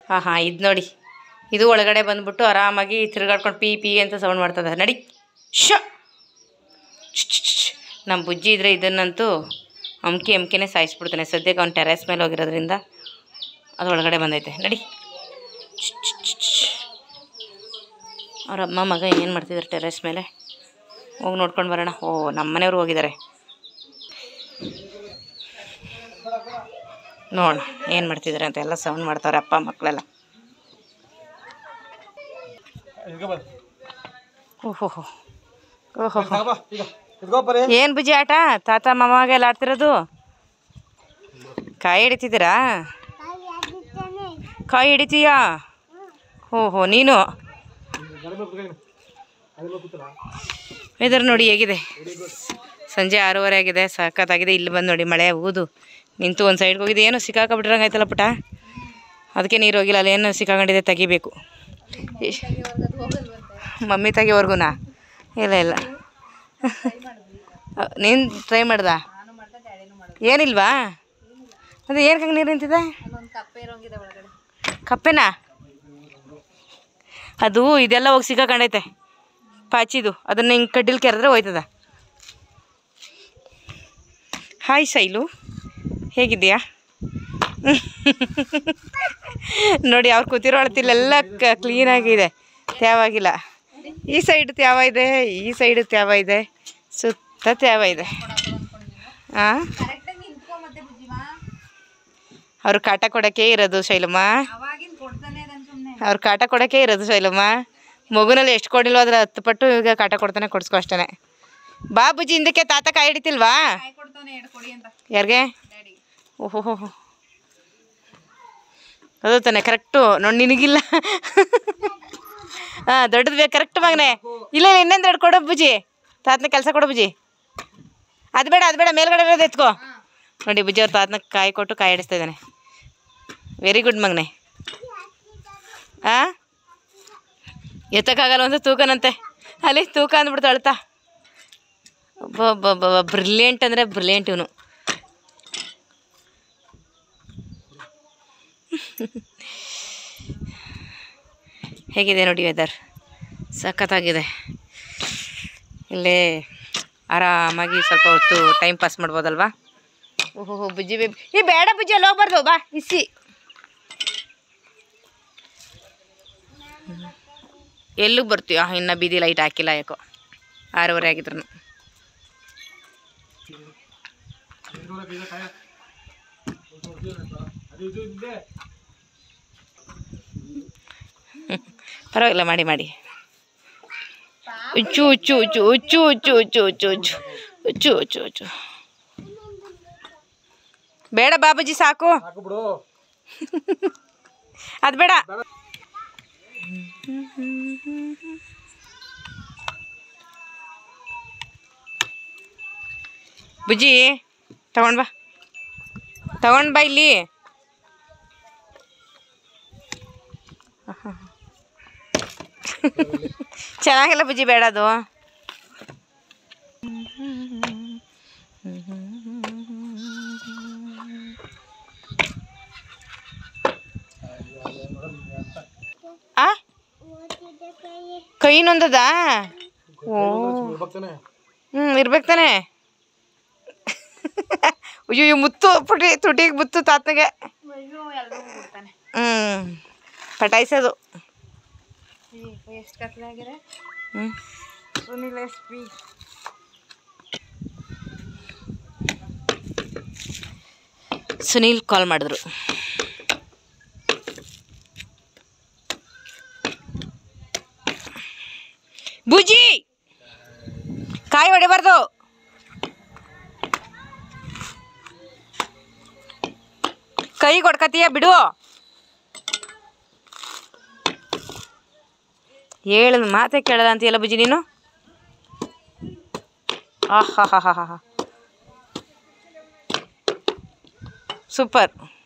ಹಾಂ ಹಾಂ ಇದು ನೋಡಿ ಇದು ಒಳಗಡೆ ಬಂದ್ಬಿಟ್ಟು ಆರಾಮಾಗಿ ತಿರುಗಾಡ್ಕೊಂಡು ಪೀ ಪೀ ಅಂತ ಸೌಂಡ್ ಮಾಡ್ತದೆ ನಡಿ ಶ ನಮ್ಮ ಬುಜ್ಜಿ ಇದ್ರೆ ಇದನ್ನಂತೂ ಅಮ್ಕಿ ಅಮ್ಕಿನೇ ಸಾಯಿಸ್ಬಿಡ್ತಾನೆ ಸದ್ಯಕ್ಕೆ ಅವ್ನು ಟೆರೆಸ್ ಮೇಲೆ ಹೋಗಿರೋದ್ರಿಂದ ಅದು ಒಳಗಡೆ ಬಂದೈತೆ ನಡಿ ಅವ್ರ ಅಮ್ಮ ಮಗ ಏನು ಮಾಡ್ತಿದ್ದಾರೆ ಟೆರೆಸ್ ಮೇಲೆ ಹೋಗಿ ನೋಡ್ಕೊಂಡು ಬರೋಣ ಓ ನಮ್ಮ ಮನೆಯವ್ರು ಹೋಗಿದ್ದಾರೆ ನೋಡೋಣ ಏನು ಮಾಡ್ತಿದ್ದಾರೆ ಅಂತ ಎಲ್ಲ ಸೌಂಡ್ ಮಾಡ್ತಾವ್ರೆ ಅಪ್ಪ ಮಕ್ಕಳೆಲ್ಲ ಓಹೋ ಓಹೋ ಏನು ಬುಜ್ಜಿ ಆಟ ತಾತ ಮಾಮಾಗೆಲ್ಲ ಆಡ್ತಿರೋದು ಕಾಯಿ ಹಿಡಿತಿದ್ದೀರಾ ಕಾಯಿ ಹಿಡಿತೀಯಾ ಓಹೋ ನೀನು ವೆದರ್ ನೋಡಿ ಹೇಗಿದೆ ಸಂಜೆ ಆರೂವರೆ ಆಗಿದೆ ಸಖತ್ತಾಗಿದೆ ಇಲ್ಲಿ ಬಂದು ನೋಡಿ ಮಳೆ ಊದು ನಿಂತು ಒಂದು ಸೈಡ್ಗೆ ಹೋಗಿದೆ ಏನೋ ಸಿಕ್ಕಾಕೊಬಿಟ್ರಂಗೆ ಆಯ್ತಲ್ಲ ಪುಟ ಅದಕ್ಕೆ ನೀರು ಹೋಗಿಲ್ಲ ಅಲ್ಲಿ ಏನು ಸಿಕ್ಕಾಕೊಂಡಿದೆ ತೆಗಿಬೇಕು ಇಶ್- ಮಮ್ಮಿ ತೆಗಿವರ್ಗುನಾ ಇಲ್ಲ ಇಲ್ಲ ನೀನು ಟ್ರೈ ಮಾಡ್ದ ಏನಿಲ್ವಾ ಅದು ಏನಕ್ಕೆ ಹಂಗೆ ನೀರು ನಿಂತಿದೆ ಕಪ್ಪೆನಾ ಅದು ಇದೆಲ್ಲ ಹೋಗಿ ಸಿಕ್ಕಾಕೊಂಡೈತೆ ಪಾಚಿದು ಅದನ್ನ ಹಿಂಗೆ ಕಡ್ಡಿಲ್ ಕೆರೆದ್ರೆ ಹೋಯ್ತದ ಹಾಯ್ ಶೈಲು ಹೇಗಿದೆಯಾ ನೋಡಿ ಅವ್ರು ಕೂತಿರೋ ಅಳತಿಲೆಲ್ಲ ಕ್ಲೀನಾಗಿದೆ ತ್ಯಾವಾಗಿಲ್ಲ ಈ ಸೈಡ್ ತ್ಯಾವ ಇದೆ ಈ ಸೈಡ್ ತ್ಯಾವ ಇದೆ ಸುತ್ತ ತ್ಯಾವ ಇದೆ ಹಾಂ ಅವ್ರು ಕಾಟ ಕೊಡೋಕ್ಕೆ ಇರೋದು ಶೈಲಮ್ಮ ಅವ್ರು ಕಾಟ ಕೊಡೋಕ್ಕೆ ಇರೋದು ಶೈಲಮ್ಮ ಮಗುನಲ್ಲಿ ಎಷ್ಟು ಕೊಡಿಲ್ವೋ ಅದ್ರ ಹತ್ತು ಪಟ್ಟು ಈಗ ಕಾಟ ಕೊಡ್ತಾನೆ ಕೊಡ್ಸ್ಕೊ ಅಷ್ಟೇ ಬಾ ಬುಜ್ಜಿ ಹಿಂದಕ್ಕೆ ತಾತ ಕಾಯಿ ಹಿಡಿತಿಲ್ವಾ ಯಾರಿಗೆ ಓಹೋ ಅದು ತಾನೆ ಕರೆಕ್ಟು ನೋಡಿ ನಿನಗಿಲ್ಲ ಹಾಂ ದೊಡ್ಡದು ಬೇಕು ಕರೆಕ್ಟ್ ಮಗನೆ ಇಲ್ಲ ಇಲ್ಲ ಇನ್ನೊಂದು ದೊಡ್ಡ ಕೊಡು ಬುಜ್ಜಿ ತಾತನ ಕೆಲಸ ಕೊಡು ಬುಜ್ಜಿ ಅದು ಬೇಡ ಅದು ಬೇಡ ಮೇಲ್ಗಡೆ ಇರೋದು ಎತ್ಕೋ ನೋಡಿ ಬುಜ್ಜಿ ಅವ್ರು ತಾತನ ಕಾಯಿ ಕೊಟ್ಟು ಕಾಯಿ ಹಿಡಿಸ್ತಾ ಇದ್ದಾನೆ ವೆರಿ ಗುಡ್ ಮಗನೆ ಆ ಎತ್ತಕ್ಕಾಗಲ್ಲ ಒಂದು ತೂಕನಂತೆ ಅಲ್ಲಿ ತೂಕ ಅಂದ್ಬಿಡ್ತು ಅಳ್ತಾ ಒಬ್ಬ ಬ್ರಿಲಿಯಂಟ್ ಅಂದರೆ ಬ್ರಿಲಿಯಂಟ್ ಇವನು ಹೇಗಿದೆ ನೋಡಿ ವೆದರ್ ಸಖತ್ತಾಗಿದೆ ಇಲ್ಲೇ ಆರಾಮಾಗಿ ಸ್ವಲ್ಪ ಹೊತ್ತು ಟೈಮ್ ಪಾಸ್ ಮಾಡ್ಬೋದಲ್ವಾ ಓಹೋ ಬುಜ್ಜಿ ಬೇಬಿ ಈ ಬೇಡ ಬುಜ್ಜಿ ಅಲ್ಲಿ ಹೋಗ್ಬಾರ್ದು ಬಾ ಇಸಿ ಎಲ್ಲಿಗೆ ಬರ್ತೀಯ ಇನ್ನು ಬೀದಿ ಲೈಟ್ ಹಾಕಿಲ್ಲ ಯಾಕೋ ಆರೂವರೆ ಆಗಿದ್ರು ಪರವಾಗಿಲ್ಲ ಮಾಡಿ ಮಾಡಿ ಉಚ್ಚು ಉಚ್ಚು ಉಚ್ಚು ಉಚ್ಚು ಉಚ್ಚು ಉಚ್ಚು ಉಚ್ಚು ಉಚ್ಚು ಉಚ್ಚು ಉಚ್ಚು ಉಚ್ಚು ಬೇಡ ಬಾಬುಜಿ ಸಾಕು ಅದು ಬೇಡ ಬುಜ್ಜಿ ತಗೊಂಡ್ ಬಾ ತಗೊಂಡ್ ಬಾ ಇಲ್ಲಿ ಚೆನ್ನಾಗಿಲ್ಲ ಬುಜ್ಜಿ ಬೇಡ ಅದು ಆ ಕೈ ನೊಂದದ ಓ ಹ್ಞೂ ಇರ್ಬೇಕು ತಾನೆ ಅಯ್ಯೋ ಇವ್ ಮುತ್ತು ಪುಟಿ ತುಟಿಗೆ ಮುತ್ತು ತಾತಗೆ ಹ್ಞೂ ಪಟಾಯಿಸೋದು ಎಷ್ಟು ಕತ್ಲಾಗಿರ ಹ್ಞೂ Sunil S P Sunil call ಮಾಡಿದ್ರು ಬುಜ್ಜಿ ಕಾಯಿ ಹೊಡಿಬಾರ್ದು ಕೈ ಕೊಡ್ಕತೀಯ ಬಿಡು ಹೇಳಿದ ಮಾತೆ ಕೇಳದ ಅಂತೀಯಲ್ಲ ಬುಜ್ಜಿ ನೀನು ಆಹಾ ಹಾ ಹಾ ಹಾ ಸೂಪರ್